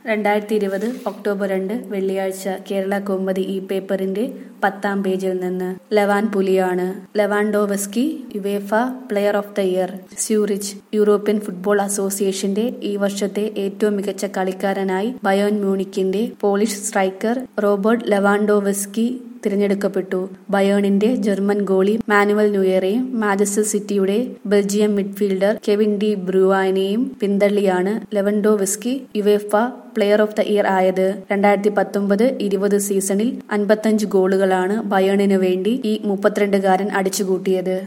രണ്ടായിരത്തി ഇരുപത് ഒക്ടോബർ രണ്ട് വെള്ളിയാഴ്ച കേരള കൗമുദി ഈ പേപ്പറിന്റെ പത്താം പേജിൽ നിന്ന് ലവാൻ പുലിയാണ് Lewandowski UEFA player of the year Zurich European football അസോസിയേഷന്റെ ഈ വർഷത്തെ ഏറ്റവും മികച്ച കളിക്കാരനായി ബയോൺ മ്യൂണിക്കിന്റെ പോളിഷ് സ്ട്രൈക്കർ റോബർട്ട് ലെവാൻഡോവസ്കി തിരഞ്ഞെടുക്കപ്പെട്ടു ബയേണിന്റെ ജർമ്മൻ ഗോളി മാനുവൽ ന്യൂയറെയും മാഞ്ചസ്റ്റർ സിറ്റിയുടെ ബെൽജിയം മിഡ്ഫീൽഡർ കെവിൻ ഡി ബ്രൂവാനെയും പിന്തള്ളിയാണ് Lewandowski UEFA player of the year ആയത് രണ്ടായിരത്തി പത്തൊമ്പത് ഇരുപത് സീസണിൽ അൻപത്തഞ്ച് ഗോളുകളാണ് ബയേണിനു വേണ്ടി ഈ മുപ്പത്തിരണ്ടുകാരൻ അടിച്ചുകൂട്ടിയത്